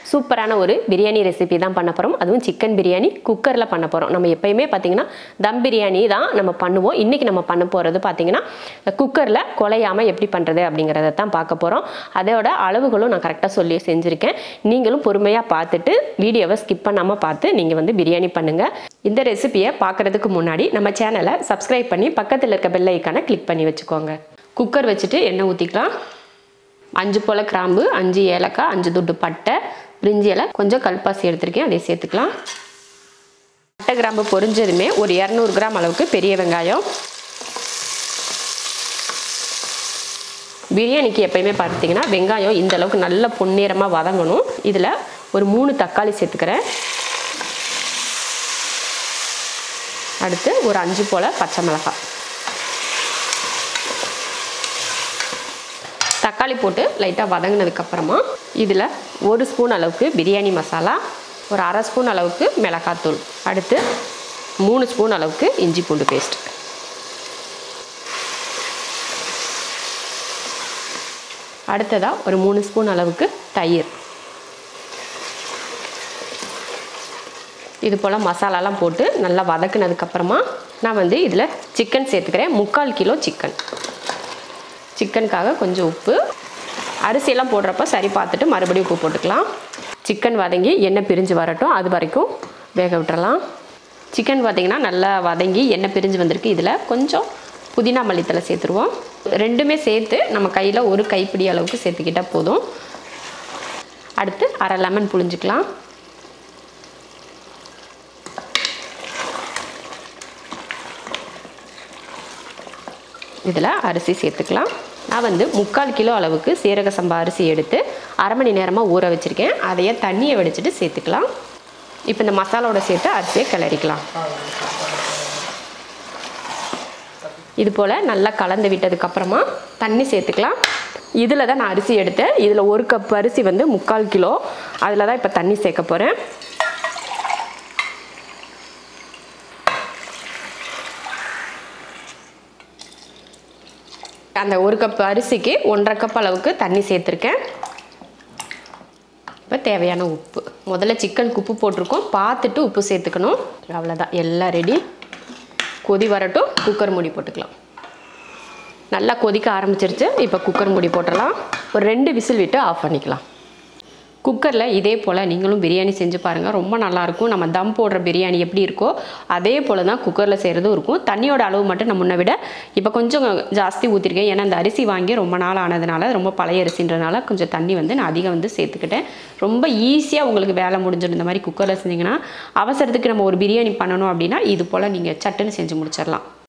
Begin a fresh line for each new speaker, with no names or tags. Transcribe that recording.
சூப்பரான ஒரு பிரியாணி ரெசிபி தான் பண்ண போகிறோம் அதுவும் சிக்கன் பிரியாணி குக்கரில் பண்ண போகிறோம் நம்ம எப்பயுமே பார்த்தீங்கன்னா தம் பிரியாணி தான் நம்ம பண்ணுவோம் இன்றைக்கி நம்ம பண்ண போகிறது பார்த்தீங்கன்னா குக்கரில் குலையாமல் எப்படி பண்ணுறது அப்படிங்கிறத தான் பார்க்க போகிறோம் அதோட அளவுகளும் நான் கரெக்டாக சொல்லி செஞ்சுருக்கேன் நீங்களும் பொறுமையாக பார்த்துட்டு வீடியோவை ஸ்கிப் பண்ணாமல் பார்த்து நீங்கள் வந்து பிரியாணி பண்ணுங்கள் இந்த ரெசிபியை பார்க்குறதுக்கு முன்னாடி நம்ம சேனலை சப்ஸ்கிரைப் பண்ணி பக்கத்தில் இருக்க பெல் ஐக்கானை கிளிக் பண்ணி வச்சுக்கோங்க குக்கர் வச்சுட்டு எண்ணெய் ஊற்றிக்கலாம் அஞ்சு போல கிராம்பு அஞ்சு ஏலக்காய் அஞ்சு துட்டு பட்டை பிரிஞ்சி இலை கொஞ்சம் கல்பாசி எடுத்திருக்கேன் அதை சேர்த்துக்கலாம் பட்டை கிராம்பு பொரிஞ்சதுமே ஒரு இரநூறு கிராம் அளவுக்கு பெரிய வெங்காயம் பிரியாணிக்கு எப்பயுமே பார்த்தீங்கன்னா வெங்காயம் இந்த அளவுக்கு நல்ல பொன்னிறமாக வதங்கணும் இதில் ஒரு மூணு தக்காளி சேர்த்துக்கிறேன் அடுத்து ஒரு அஞ்சு போல் பச்சை மிளகாய் தக்காளி போட்டு லைட்டாக வதங்கினதுக்கப்புறமா இதில் ஒரு ஸ்பூன் அளவுக்கு பிரியாணி மசாலா ஒரு அரை ஸ்பூன் அளவுக்கு மிளகாத்தூள் அடுத்து மூணு ஸ்பூன் அளவுக்கு இஞ்சி பூண்டு பேஸ்ட் அடுத்ததாக ஒரு மூணு ஸ்பூன் அளவுக்கு தயிர் இது போல் மசாலாலாம் போட்டு நல்லா வதக்குனதுக்கப்புறமா நான் வந்து இதில் சிக்கன் சேர்த்துக்கிறேன் முக்கால் கிலோ சிக்கன் சிக்கனுக்காக கொஞ்சம் உப்பு அரிசியெல்லாம் போடுறப்ப சரி பார்த்துட்டு மறுபடியும் உப்பு போட்டுக்கலாம் சிக்கன் வதங்கி எண்ணெய் பிரிஞ்சு வரட்டும் அது வரைக்கும் வேக விட்டுறலாம் சிக்கன் பார்த்திங்கன்னா நல்லா வதங்கி எண்ணெய் பிரிஞ்சு வந்திருக்கு இதில் கொஞ்சம் புதினா மல்லித்தலை சேர்த்துருவோம் ரெண்டுமே சேர்த்து நம்ம கையில் ஒரு கைப்பிடி அளவுக்கு சேர்த்துக்கிட்டால் போதும் அடுத்து அரை லெமன் புழிஞ்சிக்கலாம் இதில் அரிசி சேர்த்துக்கலாம் நான் வந்து முக்கால் கிலோ அளவுக்கு சீரக சம்பா அரிசி எடுத்து அரை மணி நேரமாக ஊற வச்சுருக்கேன் அதையே தண்ணியை வடிச்சிட்டு சேர்த்துக்கலாம் இப்போ இந்த மசாலாவோட சேர்த்து அரிசியை கிளறிக்கலாம் இது போல் நல்லா கலந்து விட்டதுக்கப்புறமா தண்ணி சேர்த்துக்கலாம் இதில் தான் நான் அரிசி எடுத்தேன் இதில் ஒரு கப் அரிசி வந்து முக்கால் கிலோ அதில் தான் இப்போ தண்ணி சேர்க்க போகிறேன் அந்த ஒரு கப் அரிசிக்கு ஒன்றரை கப் அளவுக்கு தண்ணி சேர்த்துருக்கேன் இப்போ தேவையான உப்பு முதல்ல சிக்கனுக்கு உப்பு போட்டிருக்கோம் பார்த்துட்டு உப்பு சேர்த்துக்கணும் அவ்வளோதான் எல்லாம் ரெடி கொதி வரட்டும் குக்கர் மூடி போட்டுக்கலாம் நல்லா கொதிக்க ஆரம்பிச்சிருச்சு இப்போ குக்கர் மூடி போட்டுடலாம் ஒரு ரெண்டு விசில் விட்டு ஆஃப் பண்ணிக்கலாம் குக்கரில் இதே போல் நீங்களும் பிரியாணி செஞ்சு பாருங்கள் ரொம்ப நல்லாயிருக்கும் நம்ம தம் போடுற பிரியாணி எப்படி இருக்கோ அதே போல் தான் குக்கரில் செய்கிறதும் இருக்கும் தண்ணியோட அளவு மட்டும் நான் முன்ன விட இப்போ கொஞ்சம் ஜாஸ்தி ஊற்றிருக்கேன் ஏன்னா அந்த அரிசி வாங்கி ரொம்ப நாள் ஆனதுனால ரொம்ப பழைய அரிசின்றனால கொஞ்சம் தண்ணி வந்து நான் அதிகம் வந்து சேர்த்துக்கிட்டேன் ரொம்ப ஈஸியாக உங்களுக்கு வேலை முடிஞ்சிடும் இந்த மாதிரி குக்கரில் செஞ்சிங்கன்னா அவசரத்துக்கு நம்ம ஒரு பிரியாணி பண்ணணும் அப்படின்னா இது போல் நீங்கள் சட்டுன்னு செஞ்சு முடிச்சிடலாம்